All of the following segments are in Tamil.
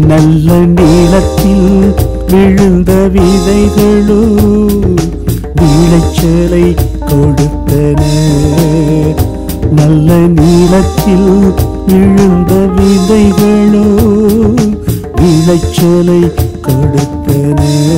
நல்ல நீளத்தில் விழுந்த விதைகளோ விளைச்சலை கொடுத்தன நல்ல நீளத்தில் விழுந்த விதைகளோ விளைச்சலை கொடுத்தன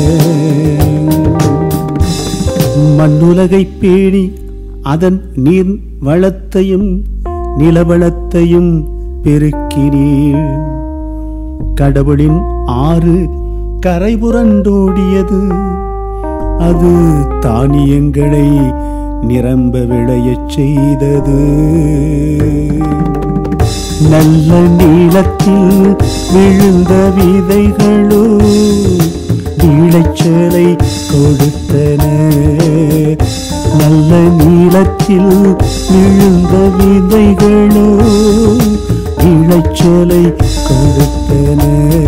மண்ணுலகை பேணி அதன் நீர் வளத்தையும் நிலவளத்தையும் பெருக்கினீர் கடவுளின் ஆறு கரை புரண்டோடியது அது தானியங்களை நிரம்ப விளையச் செய்தது நல்ல நீளத்தில் விழுந்த விதைகளோ விளைச்சலை கொடுத்தன நல்ல நீளத்தில் விழுந்த விதைகளோ விளைச்சலை கொடுத்தன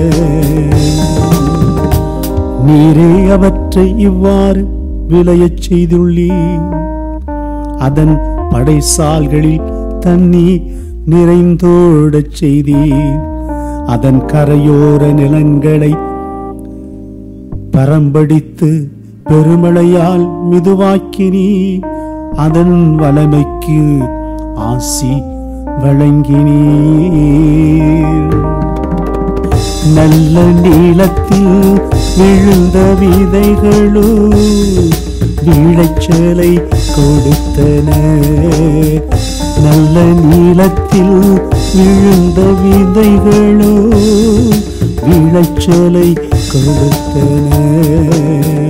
நீரே அவற்றை இவ்வாறு விளையச் செய்துள்ளீர் அதன் படைசால்களில் தண்ணீர் நிறைந்தோடச் செய்தீர் அதன் கரையோர நிலங்களை பரம்படித்து பெருமழையால் மிதுவாக்கினீ அதன் வளமைக்கு ஆசி வழங்கினீர் நல்ல நீளத்தில் விழுந்த விதைகளோ விளைச்சலை கொடுத்தன நல்ல நீளத்தில் விழுந்த விதைகளோ விளைச்சலை கொடுத்தன